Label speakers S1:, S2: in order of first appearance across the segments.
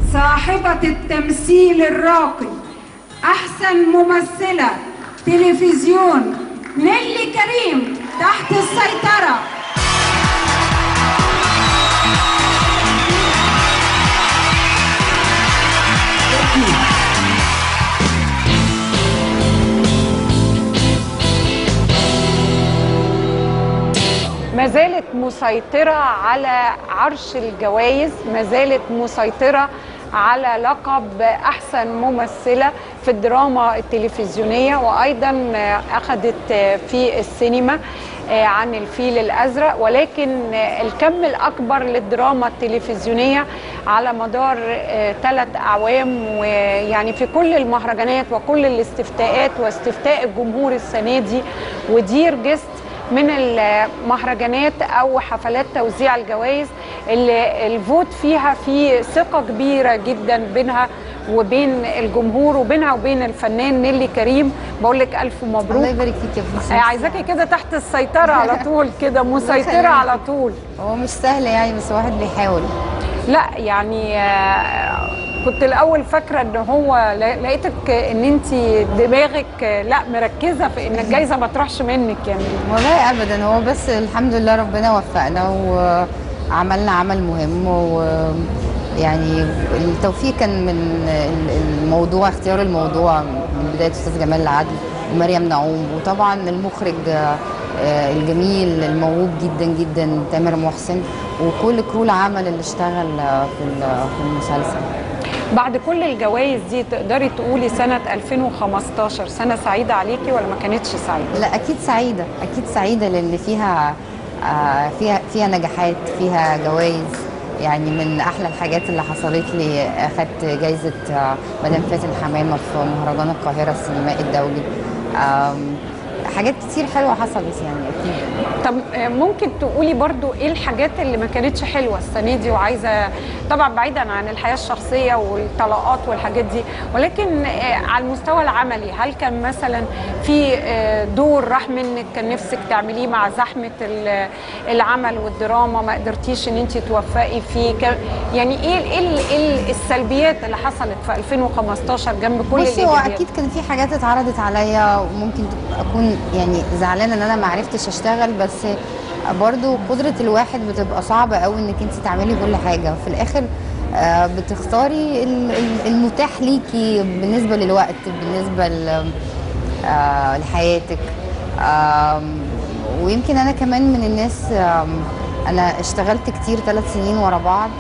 S1: صاحبة التمثيل الراقي أحسن ممثلة تلفزيون نيلي كريم تحت السيطرة
S2: ما زالت مسيطرة على عرش الجوائز ما زالت مسيطرة على لقب أحسن ممثلة في الدراما التلفزيونية وأيضا أخذت في السينما عن الفيل الأزرق ولكن الكم الأكبر للدراما التلفزيونية على مدار ثلاث أعوام ويعني في كل المهرجانات وكل الاستفتاءات واستفتاء الجمهور السنة دي ودير جست من المهرجانات او حفلات توزيع الجوائز اللي الفوت فيها في ثقه كبيره جدا بينها وبين الجمهور وبينها وبين الفنان نيلي كريم بقول لك الف مبروك
S3: الله يبارك فيك يا فلوس
S2: عايزاكي كده تحت السيطره على طول كده مسيطره
S3: يخليك.
S2: على طول
S3: هو مش سهل يعني بس الواحد بيحاول
S2: لا يعني آه، كنت الاول فاكره ان هو لا- لقيتك ان انت دماغك آه، لا مركزه في ان الجايزه ما تروحش منك يعني
S3: والله ابدا هو بس الحمد لله ربنا وفقنا وعملنا عمل مهم ويعني التوفيق كان من ال- الموضوع اختيار الموضوع من بدايه استاذ جمال العدل ومريم نعوم وطبعا المخرج آه، الجميل الموهوب جدا جدا تامر محسن وكل كرو العمل اللي اشتغل آه، في ال- في المسلسل
S2: بعد كل الجوائز دي تقدري تقولي سنة 2015 سنة سعيدة عليكي ولا ما كانتش سعيدة؟
S3: لا اكيد سعيده اكيد سعيده لان فيها آه، فيها فيها نجاحات فيها جوائز يعني من احلى الحاجات اللي حصلت لي اخدت جايزه آه، مدام فاتن حمامه في مهرجان القاهره السينمائي الدولي آم، حاجات كتير حلوه حصلت يعني اكيد
S2: طب آه، ممكن تقولي برضو ايه الحاجات اللي ما كانتش حلوة السنة دي وعايزة طبعا بعيدا عن الحياة الشخصية والطلاقات والحاجات دي ولكن آه، على المستوى العملي هل كان مثلا في آه، دور راح منك كان نفسك تعمليه مع زحمة ال- العمل والدراما ما قدرتيش ان انت توفقي فيه كان- يعني ايه ايه ال- إيه السلبيات اللي حصلت في 2015 جنب كل
S3: بصي هو
S2: الايجابيات
S3: اكيد كان في حاجات اتعرضت عليا وممكن اكون يعني زعلانه ان انا ما عرفتش اشتغل بس برضو قدره الواحد بتبقى صعبه قوي انك انت تعملي كل حاجه وفي الاخر آه، بتختاري ال- ال- المتاح ليكي بالنسبه للوقت بالنسبه ل- آه، لحياتك آم، ويمكن انا كمان من الناس آم، انا اشتغلت كتير ثلاث سنين ورا بعض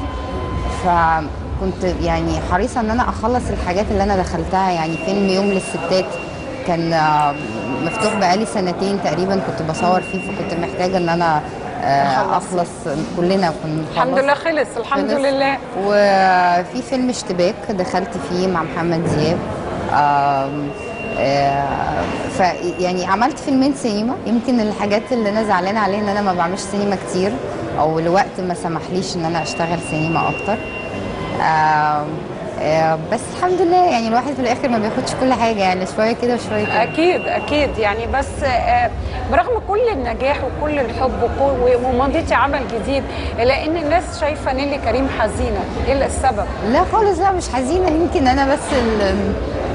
S3: فكنت يعني حريصه ان انا اخلص الحاجات اللي انا دخلتها يعني فيلم يوم للستات كان آه، مفتوح بقالي سنتين تقريبا كنت بصور فيه فكنت محتاجه ان انا آه، اخلص كلنا كنا
S2: الحمد
S3: نخلص.
S2: لله خلص الحمد
S3: خلص.
S2: لله
S3: وفي فيلم اشتباك دخلت فيه مع محمد دياب آم، آه، ف يعني عملت فيلمين سينما يمكن الحاجات اللي انا زعلانه عليها ان انا ما بعملش سينما كتير او الوقت ما سمحليش ان انا اشتغل سينما اكتر آم، آه، بس الحمد لله يعني الواحد في الاخر ما بياخدش كل حاجه يعني شويه كده وشويه كده
S2: اكيد اكيد يعني بس آه، برغم كل النجاح وكل الحب وكل- ومضيتي عمل جديد الا ان الناس شايفه نيلي كريم حزينه ايه السبب
S3: لا خالص لا مش حزينه يمكن انا بس ال-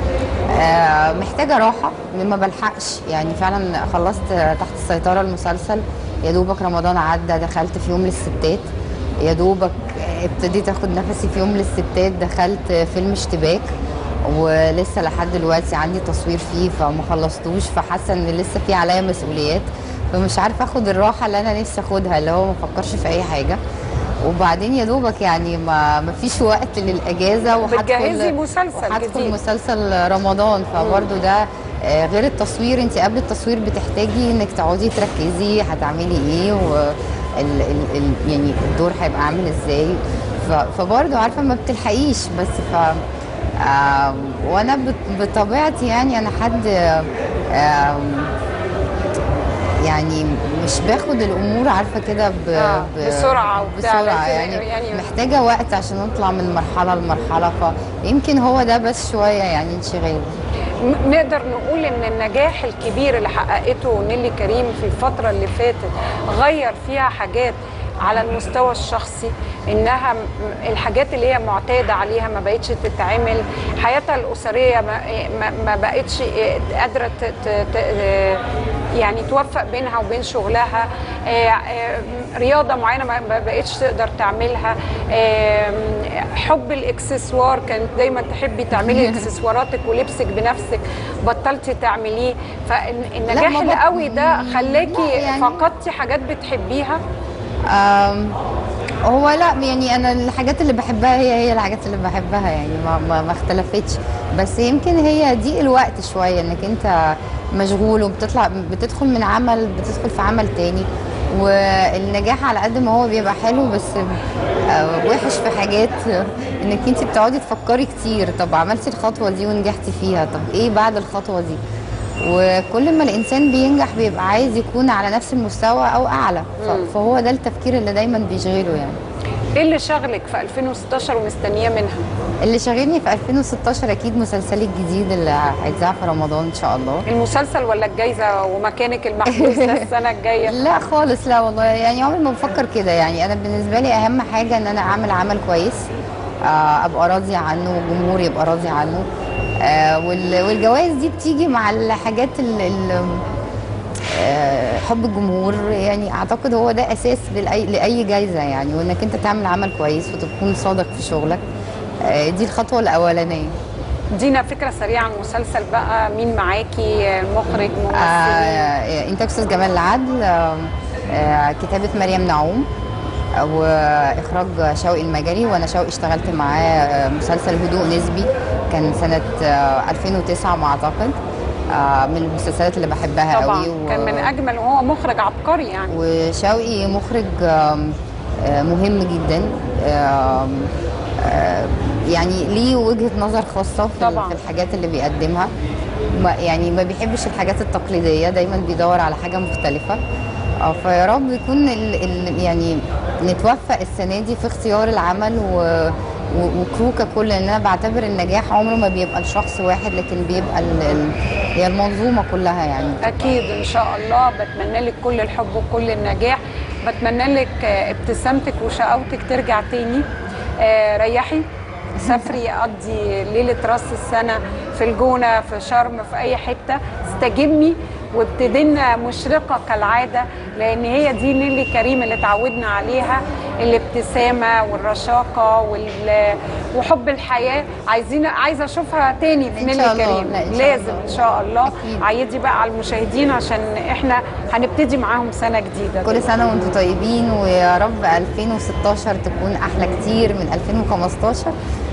S3: آه، محتاجه راحه ما بلحقش يعني فعلا خلصت تحت السيطره المسلسل يا دوبك رمضان عدى دخلت في يوم للستات يا دوبك ابتديت اخد نفسي في يوم للستات دخلت فيلم اشتباك ولسه لحد دلوقتي عندي تصوير فيه فما خلصتوش فحاسه ان لسه في عليا مسؤوليات فمش عارفه اخد الراحه اللي انا نفسي اخدها اللي هو ما افكرش في اي حاجه وبعدين يا دوبك يعني ما ما فيش وقت للاجازه
S2: بتجهزي مسلسل
S3: وهدخل
S2: جديد.
S3: مسلسل رمضان فبرضه ده آه، غير التصوير انت قبل التصوير بتحتاجي انك تقعدي تركزي هتعملي ايه و ال ال ال يعني الدور هيبقى عامل ازاي ف- فبرضه عارفه ما بتلحقيش بس ف آه، وانا بط- بطبيعتي يعني انا حد آه، يعني مش باخد الامور عارفه كده ب...
S2: آه،
S3: ب-
S2: بسرعة وبتاع،
S3: بسرعه
S2: لازم
S3: يعني,
S2: يعني-
S3: يعني محتاجه وقت عشان اطلع من مرحله لمرحله فيمكن هو ده بس شويه يعني انشغال
S2: م- نقدر نقول ان النجاح الكبير اللي حققته نيلي كريم في الفتره اللي فاتت غير فيها حاجات على المستوى الشخصي انها م- الحاجات اللي هي معتاده عليها ما بقتش تتعمل حياتها الاسريه ما, ما, ما بقتش قادره ت- ت- ت- يعني توفق بينها وبين شغلها آه، آه، رياضه معينه ما ما بقتش تقدر تعملها آه، حب الاكسسوار كانت دايما تحبي تعملي اكسسواراتك ولبسك بنفسك بطلتي تعمليه فالنجاح
S3: ما بط-
S2: القوي ده خلاكي
S3: لا، يعني-
S2: فقدتي حاجات بتحبيها
S3: آم، هو لا يعني انا الحاجات اللي بحبها هي هي الحاجات اللي بحبها يعني ما, ما, ما اختلفتش بس يمكن هي دي الوقت شويه انك انت مشغول وبتطلع بتدخل من عمل بتدخل في عمل تاني والنجاح على قد ما هو بيبقى حلو بس آه، وحش في حاجات انك انت بتقعدي تفكري كتير طب عملتي الخطوه دي ونجحتي فيها طب ايه بعد الخطوه دي وكل ما الانسان بينجح بيبقى عايز يكون على نفس المستوى او اعلى ف- فهو ده التفكير اللي دايما بيشغله يعني
S2: ايه اللي شغلك في 2016 ومستنيه منها
S3: اللي شاغلني في 2016 اكيد مسلسلي الجديد اللي هيتذاع في رمضان ان شاء الله
S2: المسلسل ولا الجايزه ومكانك المحجوز للسنه الجايه
S3: لا خالص لا والله يعني عمري ما بفكر كده يعني انا بالنسبه لي اهم حاجه ان انا اعمل عمل كويس آه، ابقى راضيه عنه والجمهور يبقى راضي عنه آه، وال- والجوائز دي بتيجي مع الحاجات اللي حب الجمهور يعني اعتقد هو ده اساس لأي, لاي جايزه يعني وانك انت تعمل عمل كويس وتكون صادق في شغلك آه، دي الخطوه الاولانيه
S2: دينا فكره سريعه عن المسلسل بقى مين معاكي مخرج ممثل
S3: آه، انتاج استاذ جمال العدل آه، آه، كتابه مريم نعوم آه، واخراج شوقي المجري وانا شوقي اشتغلت معاه آه، مسلسل هدوء نسبي كان سنه آه، 2009 ما اعتقد آه، من المسلسلات اللي بحبها
S2: طبعا
S3: قوي و-
S2: كان من اجمل وهو مخرج عبقري يعني
S3: وشوقي مخرج آم، آه، مهم جدا آم، آه، يعني ليه وجهة نظر خاصة في
S2: طبعاً.
S3: في الحاجات اللي بيقدمها ما يعني ما بيحبش الحاجات التقليدية دايما بيدور على حاجة مختلفة آه، فيا رب يكون ال ال يعني نتوفق السنة دي في اختيار العمل و و- وكرو ككل لان انا بعتبر النجاح عمره ما بيبقى لشخص واحد لكن بيبقى ال- ال- هي المنظومه كلها يعني
S2: اكيد ان شاء الله بتمنى لك كل الحب وكل النجاح بتمنى لك آه، ابتسامتك وشقاوتك ترجع تاني آه، ريحي سافري قضي ليله راس السنه في الجونه في شرم في اي حته استجمي وابتدينا مشرقه كالعاده لان هي دي نيلي كريم اللي اتعودنا عليها الابتسامه والرشاقه وال... وحب الحياه عايزين عايزه اشوفها تاني في
S3: إن
S2: نيلي
S3: شاء الله.
S2: كريم
S3: لا، إن شاء
S2: لازم
S3: الله.
S2: ان شاء الله
S3: أكيد.
S2: عيدي بقى على المشاهدين عشان احنا هنبتدي معاهم سنه جديده
S3: كل سنه وانتم طيبين ويا رب 2016 تكون احلى كتير من 2015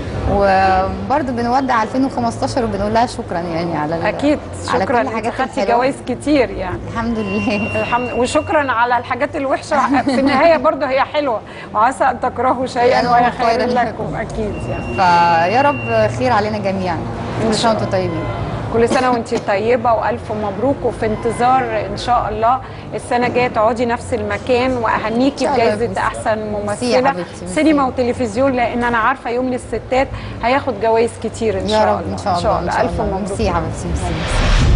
S3: وبرضه بنودع 2015 وبنقول لها شكرا يعني على ال-
S2: اكيد
S3: على
S2: شكرا
S3: كل
S2: انت
S3: الحاجات
S2: خدتي
S3: الحلوة.
S2: جوائز كتير يعني
S3: الحمد لله
S2: الحمد وشكرا على الحاجات الوحشه في النهايه برضه هي حلوه وعسى ان تكرهوا شيئا
S3: يعني
S2: وهي
S3: هو
S2: خير
S3: خير
S2: لكم
S3: لكم.
S2: اكيد يعني
S3: فيا رب خير علينا جميعا كل سنه وانتم طيبين
S2: كل سنه وانت طيبه والف مبروك وفي انتظار ان شاء الله السنه الجايه تقعدي نفس المكان واهنيكي
S3: إن شاء الله.
S2: بجائزه احسن
S3: ميرسي يا
S2: ممثله
S3: حبيبتي، ميرسي.
S2: سينما وتلفزيون لان انا عارفه يوم للستات هياخد جوائز كتير ان
S3: يا
S2: شاء
S3: رب
S2: الله
S3: ان شاء الله
S2: الف
S3: ميرسي
S2: مبروك
S3: يا حبيبتي ميرسي ميرسي